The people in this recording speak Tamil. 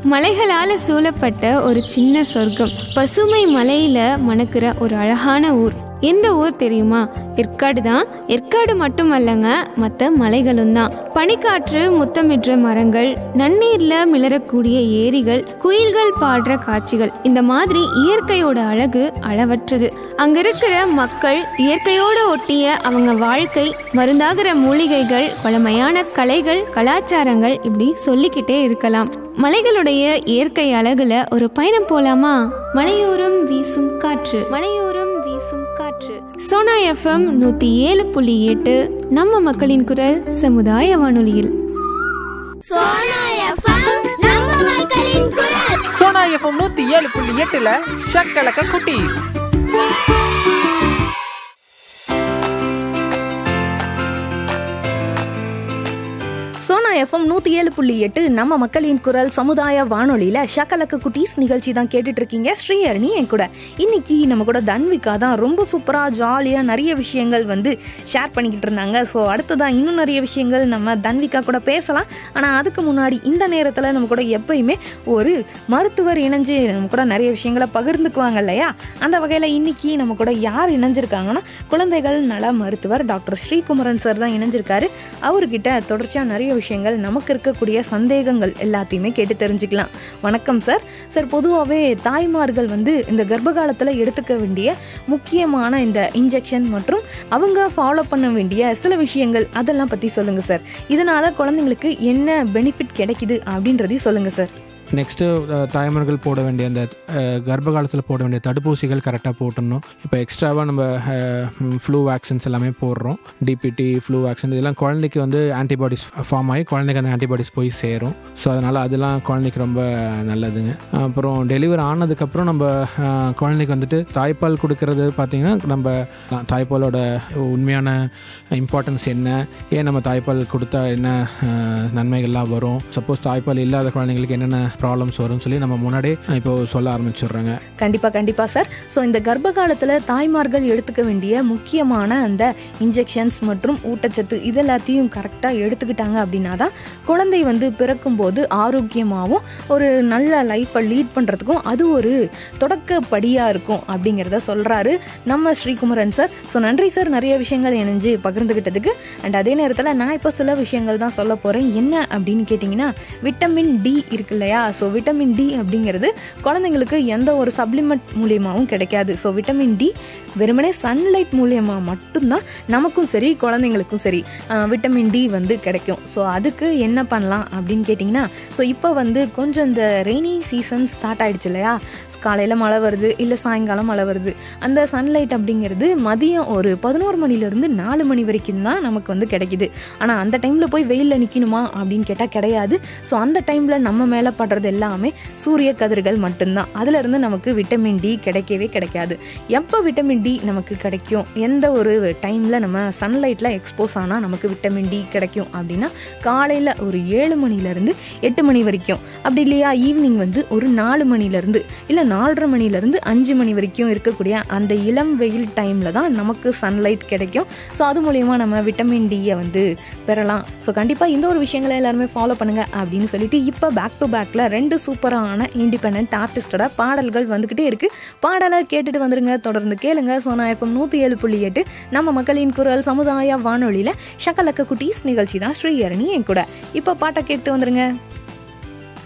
மலைகளால சூழப்பட்ட ஒரு சின்ன சொர்க்கம் பசுமை மலையில மணக்கிற ஒரு அழகான ஊர் எந்த ஊர் தெரியுமா ஏற்காடு தான் ஏற்காடு மட்டுமல்லங்க மற்ற மலைகளும் தான் பனிக்காற்று முத்தமிடுற மரங்கள் நன்னீர்ல மிளறக்கூடிய ஏரிகள் குயில்கள் பாடுற காட்சிகள் இந்த மாதிரி இயற்கையோட அழகு அளவற்றது அங்க இருக்கிற மக்கள் இயற்கையோட ஒட்டிய அவங்க வாழ்க்கை மருந்தாகிற மூலிகைகள் பழமையான கலைகள் கலாச்சாரங்கள் இப்படி சொல்லிக்கிட்டே இருக்கலாம் மலைகளுடைய இயற்கை அழகுல ஒரு பயணம் போலாமா மலையோரம் வீசும் காற்று மலையோரம் வீசும் காற்று சோனா எஃப்எம் நூத்தி ஏழு புள்ளி எட்டு நம்ம மக்களின் குரல் சமுதாய வானொலியில் சோனா எஃப்எம் நம்ம மக்களின் குரல் சோனா எஃப்எம் நூத்தி ஏழு புள்ளி எட்டுல ஷக்கலக்க குட்டி சோனா எஃப்எம் நூற்றி ஏழு புள்ளி எட்டு நம்ம மக்களின் குரல் சமுதாய வானொலியில் ஷக்கலக்க குட்டீஸ் நிகழ்ச்சி தான் கேட்டுட்டு இருக்கீங்க ஸ்ரீஹரணி என் கூட இன்னைக்கு நம்ம கூட தன்விகா தான் ரொம்ப சூப்பராக ஜாலியாக நிறைய விஷயங்கள் வந்து ஷேர் பண்ணிக்கிட்டு இருந்தாங்க ஸோ அடுத்ததான் இன்னும் நிறைய விஷயங்கள் நம்ம தன்விகா கூட பேசலாம் ஆனால் அதுக்கு முன்னாடி இந்த நேரத்தில் நம்ம கூட எப்பயுமே ஒரு மருத்துவர் இணைஞ்சு நம்ம கூட நிறைய விஷயங்களை பகிர்ந்துக்குவாங்க இல்லையா அந்த வகையில் இன்னைக்கு நம்ம கூட யார் இணைஞ்சிருக்காங்கன்னா குழந்தைகள் நல மருத்துவர் டாக்டர் ஸ்ரீகுமரன் சார் தான் இணைஞ்சிருக்காரு அவர்கிட்ட தொடர்ச்சியாக நிறைய விஷயங்கள் நமக்கு இருக்கக்கூடிய சந்தேகங்கள் எல்லாத்தையுமே கேட்டு தெரிஞ்சுக்கலாம் வணக்கம் சார் சார் பொதுவாகவே தாய்மார்கள் வந்து இந்த கர்ப்ப காலத்தில் எடுத்துக்க வேண்டிய முக்கியமான இந்த இன்ஜெக்ஷன் மற்றும் அவங்க ஃபாலோ பண்ண வேண்டிய சில விஷயங்கள் அதெல்லாம் பற்றி சொல்லுங்கள் சார் இதனால் குழந்தைங்களுக்கு என்ன பெனிஃபிட் கிடைக்குது அப்படின்றதையும் சொல்லுங்கள் சார் நெக்ஸ்ட்டு தாய்மார்கள் போட வேண்டிய அந்த அஹ், கர்ப்ப காலத்தில் போட வேண்டிய தடுப்பூசிகள் கரெக்டாக போட்டுடணும் இப்போ எக்ஸ்ட்ராவாக நம்ம ஃப்ளூ வேக்சின்ஸ் எல்லாமே போடுறோம் டிபிடி ஃப்ளூ வேக்சின் இதெல்லாம் குழந்தைக்கு வந்து ஆன்டிபாடிஸ் ஃபார்ம் ஆகி குழந்தைக்கு அந்த ஆன்டிபாடிஸ் போய் சேரும் ஸோ அதனால் அதெல்லாம் குழந்தைக்கு ரொம்ப நல்லதுங்க அப்புறம் டெலிவரி ஆனதுக்கப்புறம் நம்ம அஹ், குழந்தைக்கு வந்துட்டு தாய்ப்பால் கொடுக்கறது பார்த்திங்கன்னா நம்ம தாய்ப்பாலோட உண்மையான இம்பார்ட்டன்ஸ் என்ன ஏன் நம்ம தாய்ப்பால் கொடுத்தா என்ன அஹ், நன்மைகள்லாம் வரும் சப்போஸ் தாய்ப்பால் இல்லாத குழந்தைங்களுக்கு என்னென்ன ப்ராப்ளம்ஸ் வரும்னு சொல்லி நம்ம முன்னாடியே இப்போ சொல்ல ஆரம்பிச்சிடுறாங்க கண்டிப்பாக கண்டிப்பாக சார் ஸோ இந்த கர்ப்ப காலத்தில் தாய்மார்கள் எடுத்துக்க வேண்டிய முக்கியமான அந்த இன்ஜெக்ஷன்ஸ் மற்றும் ஊட்டச்சத்து இது எல்லாத்தையும் கரெக்டாக எடுத்துக்கிட்டாங்க அப்படின்னா தான் குழந்தை வந்து பிறக்கும்போது ஆரோக்கியமாகவும் ஒரு நல்ல லைஃப்பை லீட் பண்ணுறதுக்கும் அது ஒரு தொடக்கப்படியாக இருக்கும் அப்படிங்கிறத சொல்கிறாரு நம்ம ஸ்ரீகுமரன் சார் ஸோ நன்றி சார் நிறைய விஷயங்கள் இணைஞ்சு பகிர்ந்துக்கிட்டதுக்கு அண்ட் அதே நேரத்தில் நான் இப்போ சில விஷயங்கள் தான் சொல்ல போகிறேன் என்ன அப்படின்னு கேட்டிங்கன்னா விட்டமின் டி இருக்கு இல்லையா ஸோ விட்டமின் டி அப்படிங்கிறது குழந்தைங்களுக்கு எந்த ஒரு சப்ளிமெண்ட் மூலியமாகவும் கிடைக்காது ஸோ விட்டமின் டி வெறுமனே சன்லைட் மூலியமாக மட்டும்தான் நமக்கும் சரி குழந்தைங்களுக்கும் சரி ஆஹ், விட்டமின் டி வந்து கிடைக்கும் ஸோ அதுக்கு என்ன பண்ணலாம் அப்படின்னு கேட்டிங்கன்னா ஸோ இப்போ வந்து கொஞ்சம் இந்த ரெய்னி சீசன் ஸ்டார்ட் ஆயிடுச்சு இல்லையா காலையில் மழை வருது இல்லை சாயங்காலம் மழை வருது அந்த சன்லைட் அப்படிங்கிறது மதியம் ஒரு பதினோரு மணிலேருந்து நாலு மணி வரைக்கும் தான் நமக்கு வந்து கிடைக்குது ஆனால் அந்த டைமில் போய் வெயிலில் நிற்கணுமா அப்படின்னு கேட்டால் கிடையாது ஸோ அந்த டைமில் நம்ம மேலே படுறது எல்லாமே சூரிய கதிர்கள் மட்டும்தான் அதுலேருந்து நமக்கு விட்டமின் டி கிடைக்கவே கிடைக்காது எப்போ விட்டமின் டி நமக்கு கிடைக்கும் எந்த ஒரு டைமில் நம்ம சன்லைட்டில் எக்ஸ்போஸ் ஆனால் நமக்கு விட்டமின் டி கிடைக்கும் அப்படின்னா காலையில் ஒரு ஏழு மணிலேருந்து எட்டு மணி வரைக்கும் அப்படி இல்லையா ஈவினிங் வந்து ஒரு நாலு மணிலேருந்து இல்லை நாலரை மணிலேருந்து அஞ்சு மணி வரைக்கும் இருக்கக்கூடிய அந்த இளம் வெயில் டைமில் தான் நமக்கு சன்லைட் கிடைக்கும் ஸோ அது மூலயமா நம்ம விட்டமின் டியை வந்து பெறலாம் ஸோ கண்டிப்பாக இந்த ஒரு விஷயங்களை எல்லாருமே ஃபாலோ பண்ணுங்க அப்படின்னு சொல்லிட்டு இப்போ பேக் டு பேக்கில் ரெண்டு சூப்பரான இண்டிபெண்ட் ஆர்டிஸ்டோட பாடல்கள் வந்துக்கிட்டே இருக்கு பாடலை கேட்டுட்டு வந்துருங்க தொடர்ந்து கேளுங்க சோனா எஃப்எம் நூற்றி ஏழு புள்ளி எட்டு நம்ம மக்களின் குரல் சமுதாய வானொலியில் ஷக்கலக்க குட்டீஸ் நிகழ்ச்சி தான் ஸ்ரீஹரணி என் கூட இப்போ பாட்டை கேட்டு வந்துருங்க